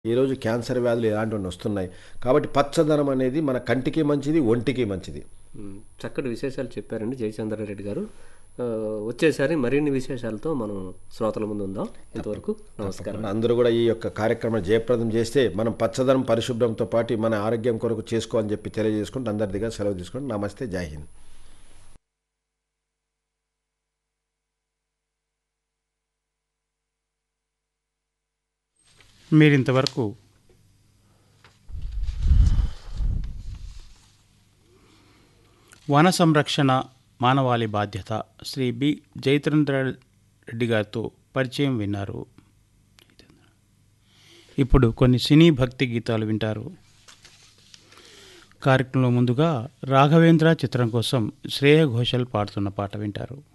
ఈరోజు క్యాన్సర్ వ్యాధులు ఇలాంటివన్నీ వస్తున్నాయి కాబట్టి పచ్చదనం అనేది మన కంటికి మంచిది ఒంటికి మంచిది ఉమ్, చక్కటి విశేషాలు చెప్పారండి జయచంద్రారెడ్డి గారు ఆ, వచ్చేసారి మరిన్ని విశేషాలతో మనం శ్రోతల ముందు ఉందాం ఇంతవరకు నమస్కారం అందరూ కూడా ఈ యొక్క కార్యక్రమం జయప్రదం చేస్తే మనం పచ్చదనం పరిశుభ్రంతో పాటు మన ఆరోగ్యం కొరకు చేసుకోవాలని చెప్పి తెలియజేసుకుంటూ అందరి దగ్గర సెలవు తీసుకుంటూ నమస్తే జై హింద్ మీరింతవరకు వన సంరక్షణ మానవాళి బాధ్యత శ్రీ బి జయచంద్ర రెడ్డి గారితో పరిచయం విన్నారు ఇప్పుడు కొన్ని సినీ భక్తి గీతాలు వింటారు కార్యక్రమంలో ముందుగా రాఘవేంద్ర చిత్రం కోసం శ్రేయ ఘోషల్ పాడుతున్న పాట వింటారు